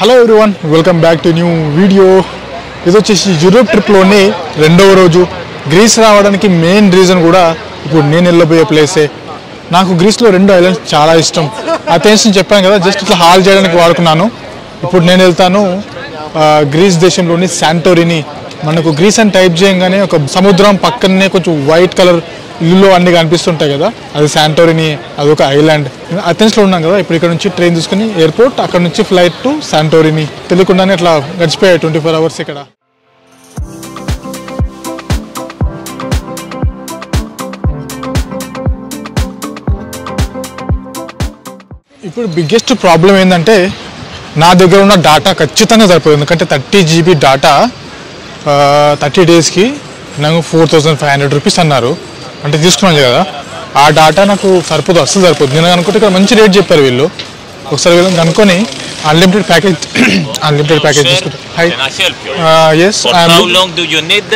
Hello everyone welcome back to new video ఇది వచ్చేసి Europe ట్రిప్లోని రెండవ రోజు గ్రీస్ రావడానికి మెయిన్ రీజన్ కూడా ఇప్పుడు నేను వెళ్ళబోయే ప్లేసే నాకు గ్రీస్లో రెండు ఐలాండ్స్ చాలా ఇష్టం అథెన్స్ అని చెప్పాను కదా జస్ట్ ఇట్లా హాల్ చేయడానికి వాడుకున్నాను ఇప్పుడు నేను వెళ్తాను ఆ, గ్రీస్ దేశంలోని శాంటోరిని మనకు గ్రీస్ అని టైప్ చేయగానే ఒక సముద్రం పక్కనే కొంచెం వైట్ కలర్ ఇల్లులో అన్ని కనిపిస్తుంటాయి కదా అది శాంటోరిని అదొక ఐలాండ్ అథెన్స్లో ఉన్నాం కదా ఇప్పుడు ఇక్కడ నుంచి ట్రైన్ తీసుకుని ఎయిర్పోర్ట్ అక్కడ నుంచి ఫ్లైట్ టు శాంటోరిని తెలియకుండానే ఇట్లా గడిచిపోయాయి ట్వంటీ ఫోర్ అవర్స్ ఇక్కడ ఇప్పుడు బిగ్గెస్ట్ ప్రాబ్లం ఏంటంటే నా దగ్గర ఉన్న డాటా ఖచ్చితంగా సరిపోదు ఎందుకంటే థర్టీ జీబీ డాటా థర్టీ డేస్కి నాకు four thousand five hundred rupees అన్నారు అంటే తీసుకున్నాను కదా ఆ డాటా నాకు సరిపోదు అస్సలు సరిపోదు నేను అనుకుంటే ఇక్కడ మంచి రేట్ చెప్పారు వీళ్ళు ఒకసారి వీళ్ళని కనుక్కొని అన్లిమిటెడ్ ప్యాకేజ్ అన్లిమిటెడ్ ప్యాకేజ్ తీసుకుంటారు hi Can I help you? Yes For how long do you need?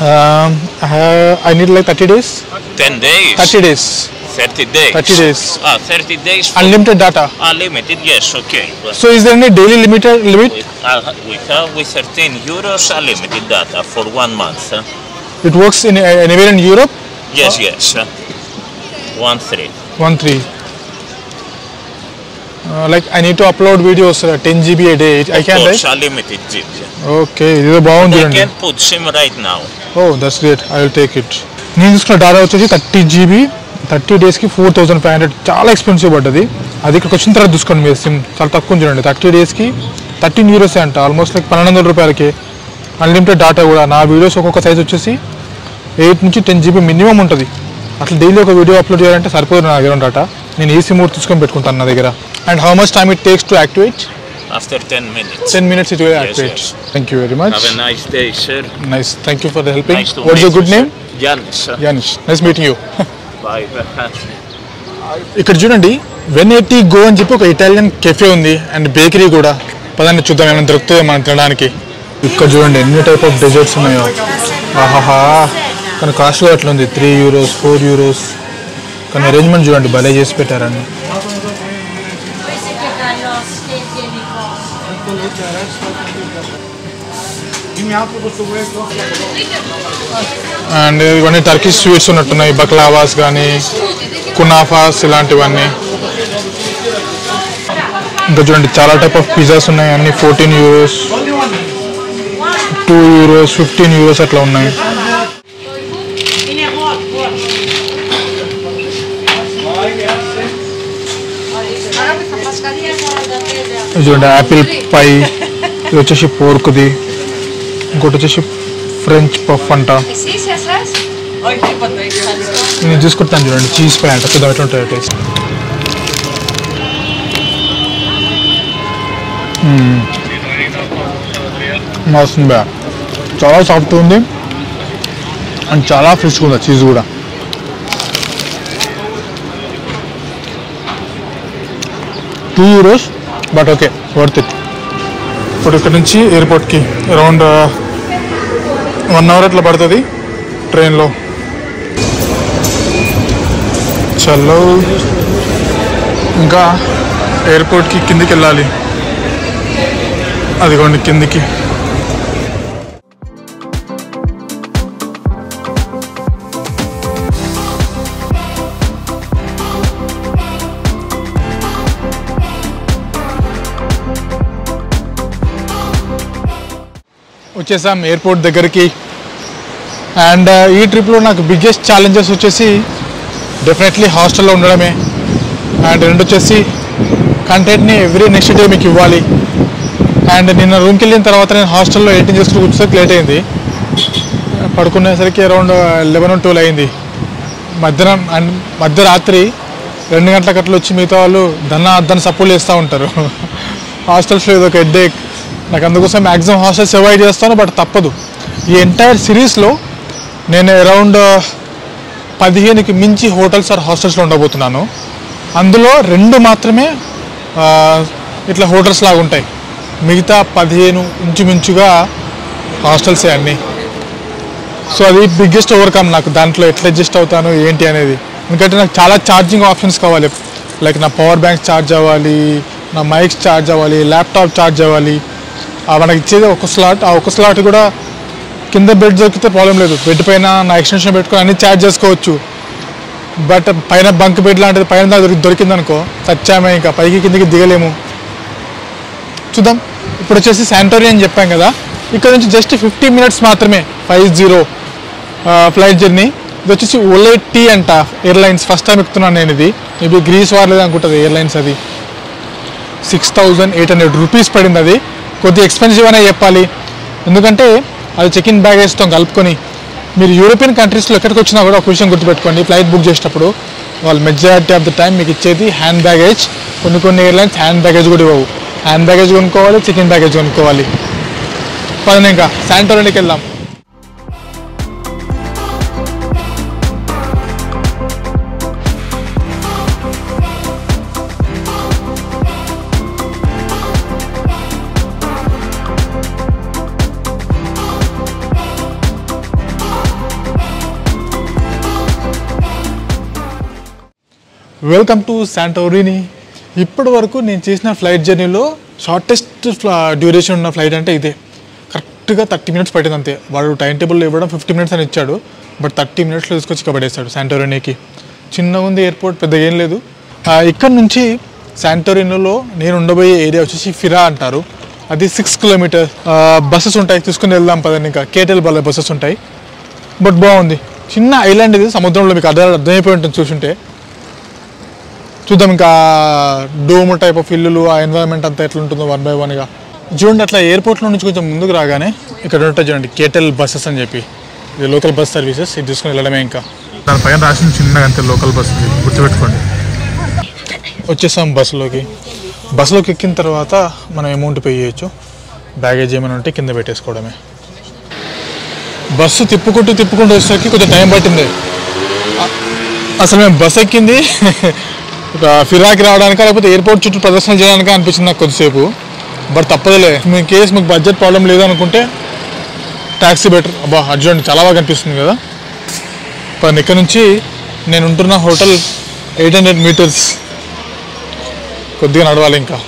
I need like thirty days 10 days? Thirty days 30 days? 30 days. Ah, 30 days for unlimited data unlimited, yes, okay. But so is there any daily limited limit we, uh, we have with 13 euros unlimited data for one month. huh? It works in uh, anywhere in Europe. Yes, yes. huh? One three. One three. Uh, like I need to upload videos uh, 10 GB a day. I Of can course, right? unlimited zip. Okay, ఇది బాగుంది I చూడండి can put SIM right now. Oh that's great I will take it నేను తీసుకున్న data వచ్చేసి thirty GB thirty డేస్కి four thousand five hundred చాలా expensive పడ్డది అది ఇక్కడికి వచ్చిన తర్వాత చూసుకోండి మీరు సిమ్ చాలా తక్కువ ఉంది చూడండి థర్టీ డేస్కి థర్టీన్ యూరోస్ అంట ఆల్మోస్ట్ లైక్ పన్నెండు వందల రూపాయలకి అన్లిమిటెడ్ డాటా కూడా నా వీడియోస్ ఒక్కొక్క సైజ్ వచ్చేసి ఎయిట్ నుంచి టెన్ జీబీ మినిమం ఉంటుంది అట్లా డైలీ ఒక వీడియో అప్లోడ్ చేయాలంటే సరిపోదు నా దగ్గర డాటా నేను ఈ సిమ్ కూడా తీసుకొని పెట్టుకుంటాను నా దగ్గర and how much time it takes to activate After 10 minutes. Ten minutes it will activate yes. Thank you very much Have a nice day, sir. Nice thank you for the helping Nice to what's meet your you, good sir. Name Janis. sir. Janis nice meeting you Bye. ఇక్కడ చూడండి వెన్ ఎయిటీ గో అని చెప్పి ఒక Italian cafe ఉంది and bakery కూడా పదండి చూద్దాం ఏమైనా దొరుకుతుందో మనం తినడానికి ఇక్కడ చూడండి ఎన్ని టైప్ ఆఫ్ డెజర్ట్స్ ఉన్నాయో ఆహాహా కానీ కాస్ట్ కూడా అట్లా ఉంది త్రీ యూరోస్ ఫోర్ యూరోస్ కానీ అరేంజ్మెంట్ చూడండి భలే చేసి పెట్టారండి Questi che danno schegge di cose. And ఇవన్నీ టర్కిష్ స్వీట్స్ ఉన్నట్టున్నాయి బక్లావాస్ కానీ కునాఫాస్ ఇలాంటివన్నీ ఇంకా చూడండి చాలా టైప్ ఆఫ్ పిజ్జాస్ ఉన్నాయి అన్ని fourteen euros two euros fifteen euros అట్లా ఉన్నాయి ఇది చూడండి యాపిల్ పై ఇది వచ్చేసి పోర్కుది ఇంకోటి వచ్చేసి ఫ్రెంచ్ పఫ్ అంట Sì, sì, sì. నేను తీసుకుంటాను చూడండి చీజ్ పై అంట చూద్దాం ఎట్లా ఉంటాయో టేస్ట్ మస్తుంది బా చాలా సాఫ్ట్ ఉంది అండ్ చాలా ఫ్రెష్గా ఉంది చీజ్ కూడా two euros but okay worth it ఇప్పుడు ఇక్కడ నుంచి ఎయిర్పోర్ట్కి అరౌండ్ వన్ అవర్ అట్లా పడుతుంది ట్రైన్లో చలో ఇంకా ఎయిర్పోర్ట్కి కిందికి వెళ్ళాలి అదిగోండి కిందికి వచ్చేసాం ఎయిర్పోర్ట్ దగ్గరికి అండ్ ఈ ట్రిప్లో నాకు బిగ్గెస్ట్ ఛాలెంజెస్ వచ్చేసి డెఫినెట్లీ హాస్టల్లో ఉండడమే అండ్ రెండు వచ్చేసి కంటెంట్ని ఎవ్రీ నెక్స్ట్ డే మీకు ఇవ్వాలి అండ్ నిన్న రూమ్కి వెళ్ళిన తర్వాత నేను హాస్టల్లో ఎయిటీన్ చేసుకుని కూర్చోకి లేట్ అయింది పడుకునేసరికి అరౌండ్ లెవెన్ ట్వెల్వ్ అయింది మధ్యాహ్నం అండ్ మధ్యరాత్రి రెండు గంటలకు అట్లా వచ్చి మిగతా వాళ్ళు దన్న అద్దని సపోర్ట్ చేస్తూ ఉంటారు హాస్టల్స్లో ఇది ఒక హెడ్ఏక్ నాకు అందుకోసం మ్యాక్సిమం హాస్టల్స్ అవాయిడ్ చేస్తాను బట్ తప్పదు ఈ ఎంటైర్ సిరీస్లో నేను అరౌండ్ పదిహేనుకి మించి హోటల్స్ ఆర్ హాస్టల్స్లో ఉండబోతున్నాను అందులో రెండు మాత్రమే ఆ, ఇట్లా హోటల్స్ లాగా ఉంటాయి మిగతా పదిహేను ఇంచుమించుగా హాస్టల్సే అన్నీ సో అది బిగ్గెస్ట్ ఓవర్కమ్ నాకు దాంట్లో ఎట్లా అడ్జస్ట్ అవుతాను ఏంటి అనేది ఎందుకంటే నాకు చాలా ఛార్జింగ్ ఆప్షన్స్ కావాలి లైక్ నా పవర్ బ్యాంక్ ఛార్జ్ అవ్వాలి నా మైక్స్ ఛార్జ్ అవ్వాలి ల్యాప్టాప్ ఛార్జ్ అవ్వాలి ఆ మనకి ఇచ్చేది ఒక స్లాట్ ఆ ఒక స్లాట్ కూడా కింద బెడ్ దొరికితే ప్రాబ్లం లేదు బెడ్ పైన నా ఎక్స్టెన్షన్ పెట్టుకొని అన్ని ఛార్జ్ చేసుకోవచ్చు బట్ పైన బంక్ బెడ్ లాంటిది పైన దాకా దొరికి దొరికింది అనుకో చచ్చామే ఇంకా పైకి కిందికి దిగలేము చూద్దాం ఇప్పుడు వచ్చేసి శాంటోరి అని చెప్పాం కదా ఇక్కడ నుంచి జస్ట్ ఫిఫ్టీ మినిట్స్ మాత్రమే ఫైవ్ జీరో ఫ్లైట్ జర్నీ ఇది వచ్చేసి ఓలే టీ అంట ఎయిర్లైన్స్ ఫస్ట్ టైం ఎక్కుతున్నాను నేను ఇది మేబీ గ్రీస్ వార్లేదు అనుకుంటుంది ఎయిర్లైన్స్ అది six thousand eight hundred rupees పడింది అది కొద్దిగా ఎక్స్పెన్సివ్ అనే చెప్పాలి ఎందుకంటే అది చెక్ ఇన్ బ్యాగేజ్తో కలుపుకొని మీరు యూరోపియన్ కంట్రీస్లో ఎక్కడికి వచ్చినా కూడా ఒక విషయం గుర్తుపెట్టుకోండి ఫ్లైట్ బుక్ చేసేటప్పుడు వాళ్ళు మెజారిటీ ఆఫ్ ద టైం మీకు ఇచ్చేది హ్యాండ్ బ్యాగేజ్ కొన్ని కొన్ని ఎయిర్లైన్స్ హ్యాండ్ బ్యాగేజ్ కూడా ఇవ్వవు హ్యాండ్ బ్యాగేజ్ కొనుక్కోవాలి చెక్ ఇన్ బ్యాగేజ్ కొనుక్కోవాలి పదండి ఇంకా శాంటోరీకి వెళ్దాం వెల్కమ్ టు శాంటోరిని ఇప్పటి వరకు నేను చేసిన ఫ్లైట్ జర్నీలో షార్టెస్ట్ డ్యూరేషన్ ఉన్న ఫ్లైట్ అంటే ఇదే కరెక్ట్గా థర్టీ మినిట్స్ పట్టింది అంతే వాడు టైం టేబుల్ ఇవ్వడం ఫిఫ్టీ మినిట్స్ అని ఇచ్చాడు బట్ థర్టీ మినిట్స్లో తీసుకొచ్చి ఇక్కడ పడేశాడు శాంటోరినీకి చిన్నగా ఉంది ఎయిర్పోర్ట్ పెద్దగా ఏం లేదు ఆ, ఇక్కడ నుంచి శాంటోరినోలో నేను ఉండబోయే ఏరియా వచ్చేసి ఫిరా అంటారు అది సిక్స్ కిలోమీటర్ బస్సెస్ ఉంటాయి తీసుకుని వెళ్దాం పదండి ఇంకా కేటెల్ బల్ల బస్సెస్ ఉంటాయి బట్ బాగుంది చిన్న ఐలాండ్ ఇది సముద్రంలో మీకు అర్థం అర్థమైపోయి ఉంటుంది చూసుంటే చూద్దాం ఇంకా డోమ్ టైప్ ఆఫ్ ఇల్లులు ఆ ఎన్వైరన్మెంట్ అంతా ఎట్లా ఉంటుందో వన్ బై వన్గా చూడండి అట్లా ఎయిర్పోర్ట్లో నుంచి కొంచెం ముందుకు రాగానే ఇక్కడ ఉంటాయి చూడండి కేటెల్ బస్సెస్ అని చెప్పి ఇది లోకల్ బస్ సర్వీసెస్ ఇది తీసుకుని వెళ్ళడమే ఇంకా దానిపైన రాసిన చిన్నగా అంతే లోకల్ బస్ గుర్తుపెట్టుకోండి వచ్చేసాం బస్సులోకి బస్సులోకి ఎక్కిన తర్వాత మనం అమౌంట్ పే చేయొచ్చు బ్యాగేజ్ ఏమైనా ఉంటే కింద పెట్టేసుకోవడమే బస్సు తిప్పుకుంటూ తిప్పుకుంటూ వచ్చేసరికి కొంచెం టైం పట్టింది అ- అసలు మేము బస్ ఎక్కింది ఒక ఫిరాకి రావడానికా లేకపోతే ఎయిర్పోర్ట్ చుట్టూ ప్రదర్శన చేయడానికా అనిపించింది నాకు కొద్దిసేపు బట్ తప్పదులే మీ కేసు మీకు బడ్జెట్ ప్రాబ్లం లేదు అనుకుంటే ట్యాక్సీ బెటర్ అబ్బా అది చూడండి చాలా బాగా అనిపిస్తుంది కదా పని ఇక్కడ నుంచి నేను ఉంటున్న హోటల్ ఎయిట్ హండ్రెడ్ మీటర్స్ కొద్దిగా నడవాలి ఇంకా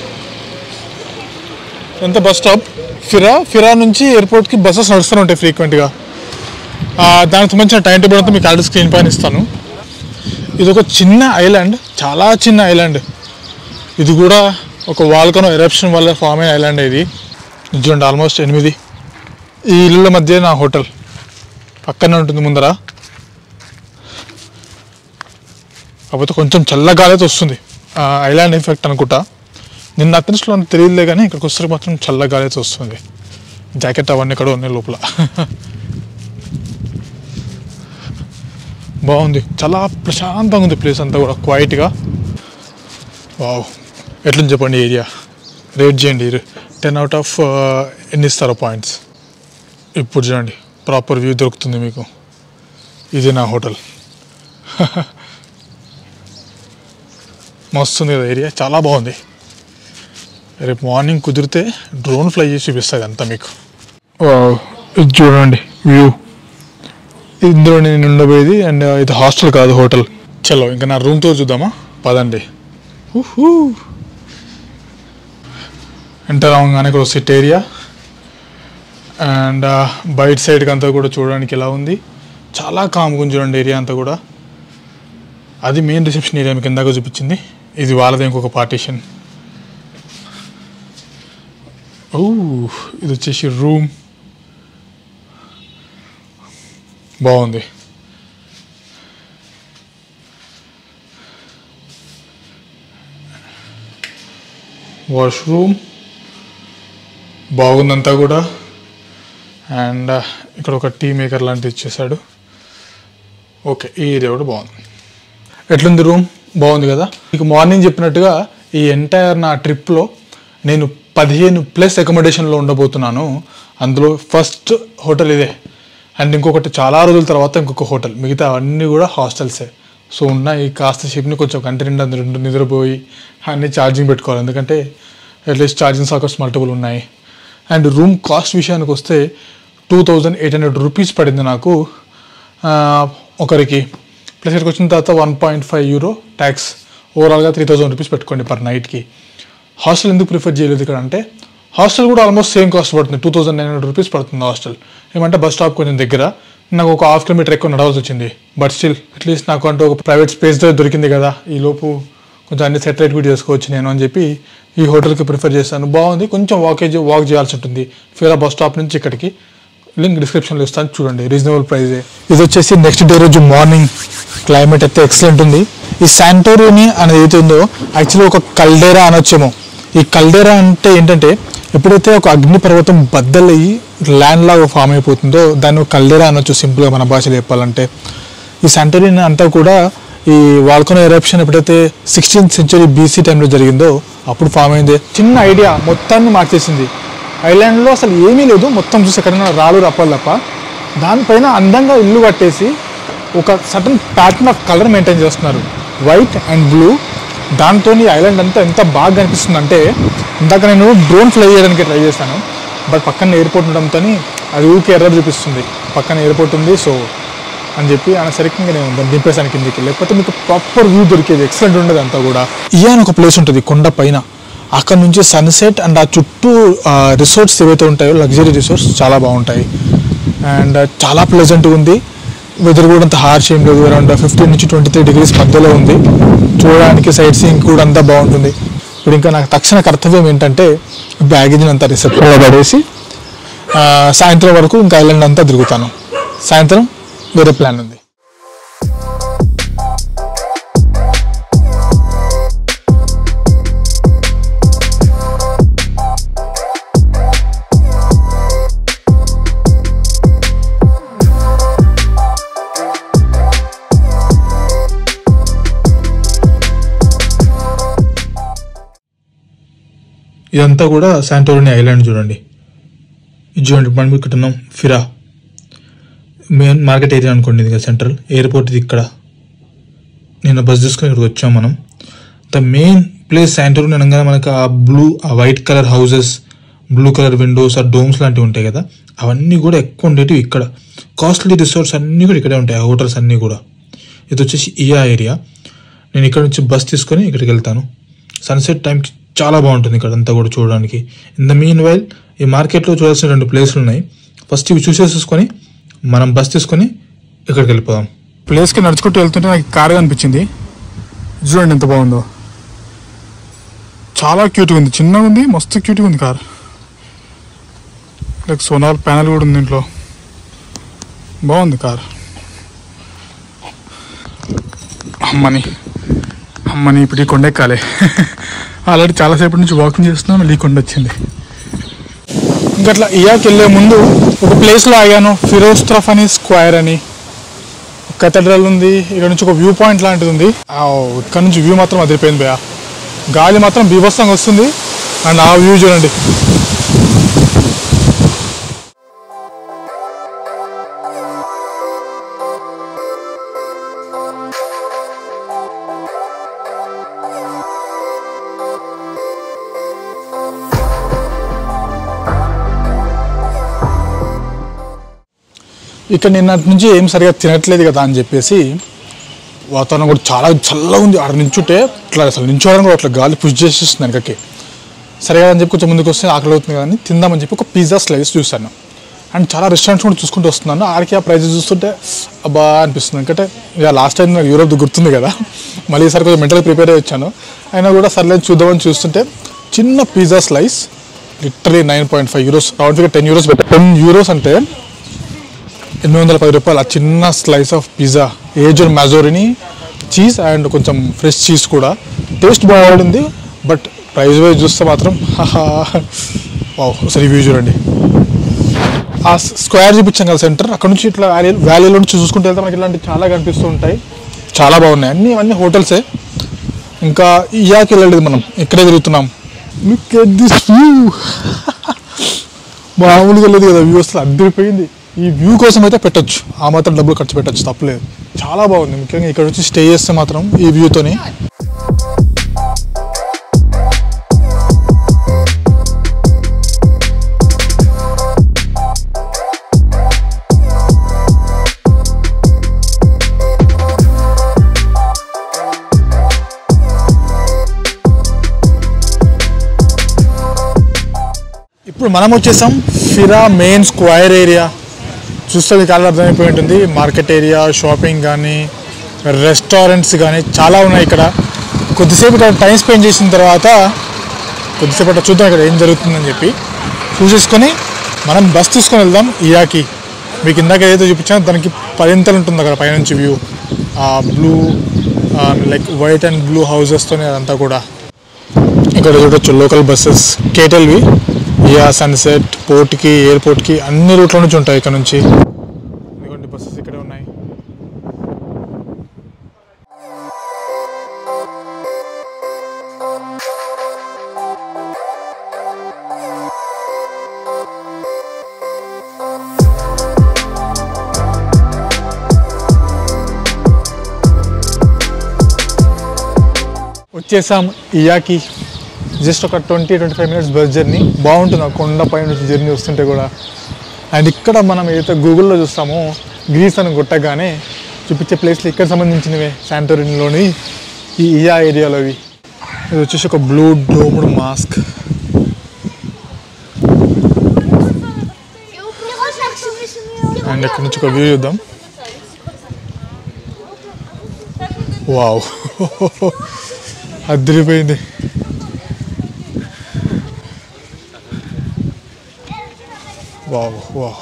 ఎంత బస్ స్టాప్ ఫిరా ఫిరా నుంచి ఎయిర్పోర్ట్కి బస్సెస్ నడుస్తూనే ఉంటాయి ఫ్రీక్వెంట్గా దానికి సంబంధించిన టైం టేబుల్ అంతా మీకు ఆల్రెడీ స్క్రీన్ పైన ఇస్తాను ఇది ఒక చిన్న ఐలాండ్ చాలా చిన్న ఐలాండ్ ఇది కూడా ఒక వాల్కనో ఎరప్షన్ వల్ల ఫామ్ అయిన ఐలాండ్ ఇది ఇది చూడండి ఆల్మోస్ట్ ఎనిమిది ఈ ఇల్లుల మధ్య నా హోటల్ పక్కనే ఉంటుంది ముందర కాకపోతే కొంచెం చల్లగాలి అయితే వస్తుంది ఆ ఐలాండ్ ఎఫెక్ట్ అనుకుంటా నిన్న అతనిస్లో తెలియదులే కానీ ఇక్కడికి వస్తే మాత్రం చల్లగాలి అయితే వస్తుంది జాకెట్ అవన్నీ ఇక్కడ ఉన్నాయి లోపల బాగుంది చాలా ప్రశాంతంగా ఉంది ప్లేస్ అంతా కూడా క్వైట్గా వావ్ ఎట్లని చెప్పండి ఏరియా రేట్ చేయండి టెన్ అవుట్ ఆఫ్ ఎన్ని ఇస్తారో పాయింట్స్ ఇప్పుడు చూడండి ప్రాపర్ వ్యూ దొరుకుతుంది మీకు ఇది నా హోటల్ మస్తుంది కదా ఏరియా చాలా బాగుంది రేపు మార్నింగ్ కుదిరితే డ్రోన్ ఫ్లై చేసి చూపిస్తుంది అంతా మీకు వావ్, ఇది చూడండి వ్యూ ఇందులో నేను ఉండబోయేది అండ్ ఇది హాస్టల్ కాదు హోటల్ చలో ఇంకా నా రూమ్ టూర్ చూద్దామా పదండి ఎంటర్ అవ్వగానే ఇక్కడ సిట్ ఏరియా అండ్ బయట సైడ్కి అంతా కూడా చూడడానికి ఎలా ఉంది చాలా కామ్గా ఉంది చూడండి ఏరియా అంతా కూడా అది మెయిన్ రిసెప్షన్ ఏరియా మీకు ఇందాక చూపించింది ఇది వాళ్ళది ఇంకొక పార్టీషన్ ఓ ఇది వచ్చేసి రూమ్ బాగుంది వాష్రూమ్ బాగుందంతా కూడా అండ్ ఇక్కడ ఒక టీ మేకర్ లాంటిది ఇచ్చేసాడు ఓకే ఈ ఏరియా కూడా బాగుంది ఎట్లుంది రూమ్ బాగుంది కదా మీకు మార్నింగ్ చెప్పినట్టుగా ఈ ఎంటైర్ నా ట్రిప్లో నేను పదిహేను ప్లస్ అకామిడేషన్లో ఉండబోతున్నాను అందులో ఫస్ట్ హోటల్ ఇదే అండ్ ఇంకొకటి చాలా రోజుల తర్వాత ఇంకొక హోటల్ మిగతా అన్నీ కూడా హాస్టల్సే సో ఉన్న ఈ కాస్త షిప్ని కొంచెం కంటి నిండా నిద్ర- నిద్రపోయి అన్ని ఛార్జింగ్ పెట్టుకోవాలి ఎందుకంటే అట్లీస్ట్ ఛార్జింగ్ సాకర్స్ మల్టిపుల్ ఉన్నాయి అండ్ రూమ్ కాస్ట్ విషయానికి వస్తే two thousand eight hundred rupees పడింది నాకు ఆ, ఒకరికి ప్లస్ ఇక్కడికి వచ్చిన తర్వాత one point five euro tax ఓవరాల్గా త్రీ థౌజండ్ రూపీస్ పెట్టుకోండి పర్ నైట్కి హాస్టల్ ఎందుకు ప్రిఫర్ చేయలేదు ఇక్కడ అంటే హాస్టల్ కూడా ఆల్మోస్ట్ సేమ్ కాస్ట్ పడుతుంది two thousand nine hundred rupees పడుతుంది హాస్టల్ ఏమంటే బస్ స్టాప్ కొంచెం దగ్గర నాకు ఒక హాఫ్ కిలోమీటర్ ఎక్కువ నడవాల్సి వచ్చింది బట్ స్టిల్ అట్లీస్ట్ నాకు అంటూ ఒక ప్రైవేట్ స్పేస్ దొరికింది కదా ఈ లోపు కొంచెం అన్ని సెటరేట్ కూడా చేసుకోవచ్చు నేను అని చెప్పి ఈ హోటల్కి ప్రిఫర్ చేస్తాను బాగుంది కొంచెం వాకేజ్ వాక్ చేయాల్సి ఉంటుంది ఫీరా బస్ స్టాప్ నుంచి ఇక్కడికి లింక్ డిస్క్రిప్షన్లో ఇస్తాను చూడండి రీజనబుల్ ప్రైజే ఇది వచ్చేసి నెక్స్ట్ డే రోజు మార్నింగ్ క్లైమేట్ అయితే ఎక్సలెంట్ ఉంది ఈ శాంటోరిని అనేది ఏదైతే ఉందో యాక్చువల్లీ ఒక కల్డేరా అనొచ్చేమో ఈ కల్డేరా అంటే ఏంటంటే ఎప్పుడైతే ఒక అగ్ని పర్వతం బద్దలయ్యి ల్యాండ్ లాగా ఫామ్ అయిపోతుందో దాన్ని ఒక కల్డేరా అనొచ్చు సింపుల్గా మన భాషలో చెప్పాలంటే ఈ శాంటోరిన్ అంతా కూడా ఈ వాల్కనో ఎరప్షన్ ఎప్పుడైతే సిక్స్టీన్త్ సెంచరీ బీసీ టైంలో జరిగిందో అప్పుడు ఫామ్ అయింది చిన్న ఐడియా మొత్తాన్ని మార్చేసింది ఐలాండ్లో అసలు ఏమీ లేదు మొత్తం చూసి ఎక్కడైనా రాళ్ళు రప్పాలు తప్ప దానిపైన అందంగా ఇల్లు కట్టేసి ఒక certain pattern of colour maintain చేస్తున్నారు వైట్ అండ్ బ్లూ దాంతో ఈ ఐలాండ్ అంతా ఎంత బాగా కనిపిస్తుంది అంటే ఇందాక నేను డ్రోన్ ఫ్లై చేయడానికి ట్రై చేశాను బట్ పక్కన ఎయిర్పోర్ట్ ఉండడంతో అది ఊకే ఎర్ర చూపిస్తుంది పక్కన ఎయిర్పోర్ట్ ఉంది సో అని చెప్పి అనేసరికి ఇంకా నేను దాన్ని దింపేసాను కిందికి లేకపోతే మీకు ప్రాపర్ వ్యూ దొరికేది ఎక్సలెంట్ ఉండేది అంతా కూడా ఇయా అని ఒక ప్లేస్ ఉంటుంది కొండ పైన అక్కడ నుంచి సన్సెట్ అండ్ ఆ చుట్టూ రిసార్ట్స్ ఏవైతే ఉంటాయో లగ్జరీ రిసార్ట్స్ చాలా బాగుంటాయి అండ్ చాలా ప్లెజెంట్గా ఉంది వెదర్ కూడా అంత హార్ష్ ఏం లేదు అరౌండ్ ఫిఫ్టీన్ నుంచి ట్వంటీ త్రీ డిగ్రీస్ మధ్యలో ఉంది చూడడానికి సైట్ సీయింగ్ కూడా అంతా బాగుంటుంది ఇప్పుడు ఇంకా నాకు తక్షణ కర్తవ్యం ఏంటంటే బ్యాగేజ్ని అంతా రిసెప్షన్లో పడేసి ఆ, సాయంత్రం వరకు ఇంకా ఐలాండ్ అంతా తిరుగుతాను సాయంత్రం వేరే ప్లాన్ ఉంది ఇదంతా కూడా శాంటోరిని ఐలాండ్ చూడండి ఇది చూడండి మనం ఇక్కడ ఉన్నాం ఫిరా మెయిన్ మార్కెట్ ఏరియా అనుకోండి ఇది సెంట్రల్ ఎయిర్పోర్ట్ ఇది ఇక్కడ నిన్న బస్ తీసుకుని ఇక్కడికి వచ్చాం మనం ద మెయిన్ ప్లేస్ శాంటోరిని అనగానే మనకు ఆ బ్లూ ఆ white colour houses blue colour windows ఆ డోమ్స్ లాంటివి ఉంటాయి కదా అవన్నీ కూడా ఎక్కువ ఉండేటివి ఇక్కడ కాస్ట్లీ రిసార్ట్స్ అన్నీ కూడా ఇక్కడే ఉంటాయి ఆ హోటల్స్ అన్నీ కూడా ఇది వచ్చేసి ఇయా ఏరియా నేను ఇక్కడ నుంచి బస్ తీసుకొని ఇక్కడికి వెళ్తాను సన్సెట్ టైంకి చాలా బాగుంటుంది ఇక్కడ అంతా కూడా చూడడానికి ఇన్ ద మీన్ వైల్ ఈ మార్కెట్లో చూడాల్సిన రెండు ప్లేస్లు ఉన్నాయి ఫస్ట్ ఇవి చూసేసేసుకొని మనం బస్ తీసుకొని ఇక్కడికి వెళ్ళిపోదాం ప్లేస్కి నడుచుకుంటూ వెళ్తుంటే నాకు కార్ అనిపించింది చూడండి ఎంత బాగుందో చాలా క్యూట్గా ఉంది చిన్నగా ఉంది మస్తు క్యూట్గా ఉంది కార్ లైక్ సోనార్ ప్యానల్ కూడా ఉంది దీంట్లో బాగుంది కార్ అమ్మని అమ్మని ఇప్పుడు ఈ కొండ ఎక్కాలి ఆల్రెడీ చాలాసేపటి నుంచి వాకింగ్ చేస్తున్నా మళ్ళీ ఈ కొండ వచ్చింది ఇంకా అట్లా ఇయాకి వెళ్ళే ముందు ఒక ప్లేస్లో ఆగాను ఫిరోజ్ త్రఫ్ అని స్క్వేర్ అని కథడ్రల్ ఉంది ఇక్కడ నుంచి ఒక వ్యూ పాయింట్ లాంటిది ఉంది ఆ, ఇక్కడ నుంచి వ్యూ మాత్రం అదిరిపోయింది భయ గాలి మాత్రం బీభత్సంగా వస్తుంది అండ్ ఆ వ్యూ చూడండి ఇక్కడ నిన్నటి నుంచి ఏం సరిగా తినట్లేదు కదా అని చెప్పేసి వాతావరణం కూడా చాలా చల్లగా ఉంది ఆడ నించుంటే ఇట్లా అసలు నించోవడం కూడా అట్లా గాలి పుష్ చేసేస్తుంది వెనకకి సరే కదా అని చెప్పి కొంచెం ముందుకు వస్తే ఆకలి అవుతుంది కదా అని తిందామని చెప్పి ఒక పిజ్జా స్లైస్ చూశాను అండ్ చాలా రెస్టారెంట్స్ కూడా చూసుకుంటూ వస్తున్నాను ఆడికి ఆ ప్రైజెస్ చూస్తుంటే అబ్బా అనిపిస్తుంది ఎందుకంటే ఇక లాస్ట్ టైం నాకు యూరోప్ గుర్తుంది కదా మళ్ళీ ఈసారి కొంచెం మెంటల్ ప్రిపేర్ అయ్యి వచ్చాను అయినా కూడా సర్లేదు చూద్దామని చూస్తుంటే చిన్న pizza slice literally nine point five euros round figure ten euros ten euros అంటే ఎనిమిది వందల పది రూపాయలు ఆ చిన్న స్లైస్ ఆఫ్ పిజ్జా ఏజర్ మ్యాజోరిని చీజ్ అండ్ కొంచెం ఫ్రెష్ చీజ్ కూడా టేస్ట్ బాగుండింది బట్ ప్రైస్ వైజ్ చూస్తే మాత్రం వావ్ ఒకసారి వ్యూ చూడండి ఆ స్క్వేర్ చూపించాం కదా సెంటర్ అక్కడ నుంచి ఇట్లా వ్యాలీ వ్యాలీలో నుంచి చూసుకుంటే వెళ్తే మనకి ఇలాంటి చాలా కనిపిస్తూ ఉంటాయి చాలా బాగున్నాయి అన్నీ అన్నీ హోటల్సే ఇంకా ఇయాకి వెళ్ళలేదు మనం ఇక్కడే తిరుగుతున్నాం లుక్ ఎట్ దిస్ వ్యూ మామూలుగా లేదు కదా వ్యూ అసలు అద్దరిపోయింది ఈ వ్యూ కోసం అయితే పెట్టొచ్చు ఆ మాత్రం డబ్బులు ఖర్చు పెట్టొచ్చు తప్పలేదు చాలా బాగుంది ముఖ్యంగా ఇక్కడ వచ్చి స్టే చేస్తే మాత్రం ఈ వ్యూతోని ఇప్పుడు మనం వచ్చేసాం ఫిరా మెయిన్ స్క్వైర్ ఏరియా చూస్తే మీకు చాలా అర్థమైపోయి ఉంటుంది మార్కెట్ ఏరియా షాపింగ్ కానీ రెస్టారెంట్స్ కానీ చాలా ఉన్నాయి ఇక్కడ కొద్దిసేపు ఇక్కడ టైం స్పెండ్ చేసిన తర్వాత కొద్దిసేపు అట్లా చూద్దాం ఇక్కడ ఏం జరుగుతుందని చెప్పి చూసేసుకొని మనం బస్ తీసుకొని వెళ్దాం ఇయాకి మీకు ఇందాక ఏదైతే చూపించానో దానికి పదింతలు ఉంటుంది అక్కడ పైనుంచి వ్యూ ఆ blue like white and blue హౌజెస్తోనే అదంతా కూడా ఇక్కడ చూడొచ్చు లోకల్ బస్సెస్ కేటెల్వి ఇయా సన్సెట్ పోర్ట్కి ఎయిర్పోర్ట్కి అన్ని రూట్ల నుంచి ఉంటాయి ఇక్కడ నుంచి ఇదిగోండి బస్సెస్ ఇక్కడే ఉన్నాయి వచ్చేసాం ఇయాకి జస్ట్ ఒక twenty twenty five minutes bus journey బాగుంటుంది ఆ కొండపై నుంచి జర్నీ వస్తుంటే కూడా అండ్ ఇక్కడ మనం ఏదైతే గూగుల్లో చూస్తామో గ్రీస్ అని కొట్టగానే చూపించే ప్లేస్లు ఇక్కడ సంబంధించినవే శాంటోరిన్లోని ఈ ఇయా ఏరియాలోవి ఇది వచ్చేసి ఒక బ్లూ డోమ్డ్ మాస్క్ అండ్ ఇక్కడ నుంచి ఒక వ్యూ చూద్దాం వావ్ అదిరిపోయింది వావ్ వావ్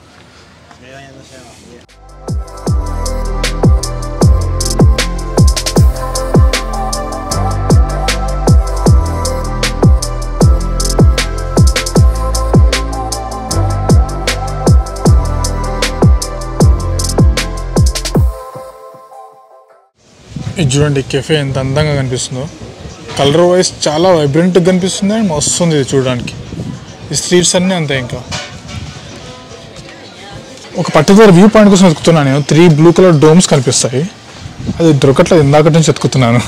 ఇది చూడండి కెఫే ఎంత అందంగా కనిపిస్తుందో కలర్ వైజ్ చాలా వైబ్రెంట్గా కనిపిస్తుంది అండ్ మస్తు ఉంది ఇది చూడడానికి ఈ స్ట్రీట్స్ అన్నీ అంతే ఇంకా ఒక పర్టికులర్ వ్యూ పాయింట్ కోసం వెతుకుతున్నాను నేను త్రీ బ్లూ కలర్ డోమ్స్ కనిపిస్తాయి అది దొరకట్లేదు ఇందాక నుంచి వెతుకుతున్నాను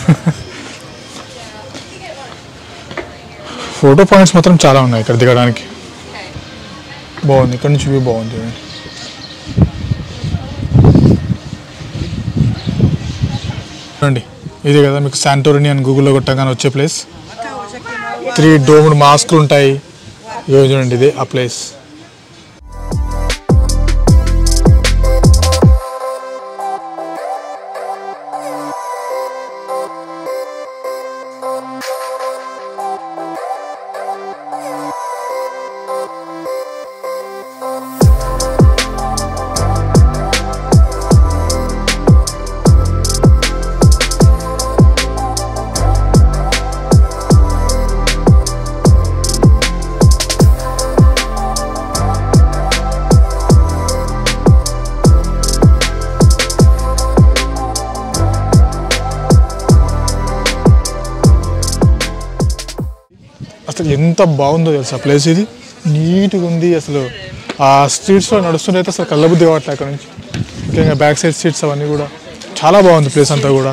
ఫోటో పాయింట్స్ మాత్రం చాలా ఉన్నాయి ఇక్కడ దిగడానికి బాగుంది ఇక్కడ నుంచి వ్యూ బాగుంది చూడండి చూడండి ఇది కదా మీకు శాంటోరిని అని గూగుల్లో కొట్టగానే వచ్చే ప్లేస్ త్రీ డోమ్డ్ మాస్క్లు ఉంటాయి ఇగో చూడండి ఇది ఆ ప్లేస్ అసలు ఎంత బాగుందో తెలుసా ప్లేస్ ఇది నీట్గా ఉంది అసలు ఆ స్ట్రీట్స్లో నడుస్తుంటే అసలు కళ్ళబుద్ధి కావట్లే అక్కడ నుంచి ముఖ్యంగా బ్యాక్ సైడ్ సీట్స్ అవన్నీ కూడా చాలా బాగుంది ప్లేస్ అంతా కూడా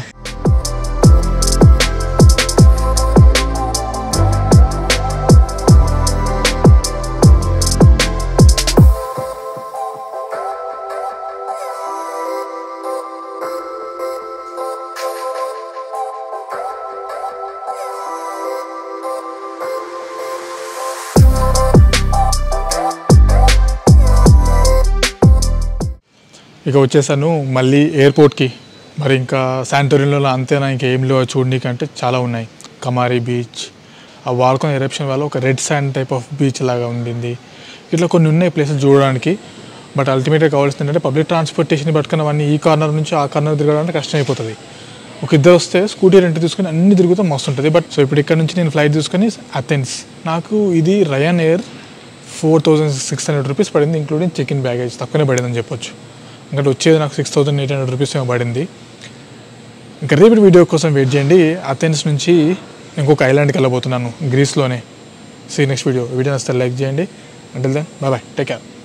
ఇక వచ్చేసాను మళ్ళీ ఎయిర్పోర్ట్కి మరి ఇంకా శాంటోరిన్లో అంతేనా ఇంకా ఏం లేవు చూడడానికి అంటే చాలా ఉన్నాయి కమారి బీచ్ ఆ వాల్కొన్ ఎరప్షన్ వల్ల ఒక red sand type of beach లాగా ఉండింది ఇట్లా కొన్ని ఉన్నాయి ప్లేసెస్ చూడడానికి బట్ అల్టిమేట్గా కావాల్సింది ఏంటంటే పబ్లిక్ ట్రాన్స్పోర్టేషన్ పట్టుకుని అవన్నీ ఈ కార్నర్ నుంచి ఆ కార్నర్ తిరగడానికి కష్టం అయిపోతుంది ఒక ఇద్దరు వస్తే స్కూటీ రెంట్ తీసుకుని అన్ని తిరుగుతూ మస్తు ఉంటుంది బట్ సో ఇప్పుడు ఇక్కడ నుంచి నేను ఫ్లైట్ తీసుకొని అథెన్స్ నాకు ఇది Ryanair four thousand six hundred rupees పడింది ఇంక్లూడింగ్ చెక్ ఇన్ బ్యాగేజ్ తక్కువనే పడిందని చెప్పొచ్చు ఇంకా వచ్చేది నాకు six thousand eight hundred rupees ఏమో పడింది ఇంకా రేపటి వీడియో కోసం వెయిట్ చేయండి అథెన్స్ నుంచి ఇంకొక ఐలాండ్కి వెళ్ళబోతున్నాను గ్రీస్లోనే సీ నెక్స్ట్ వీడియో వీడియో నచ్చితే లైక్ చేయండి అంటే then bye bye take care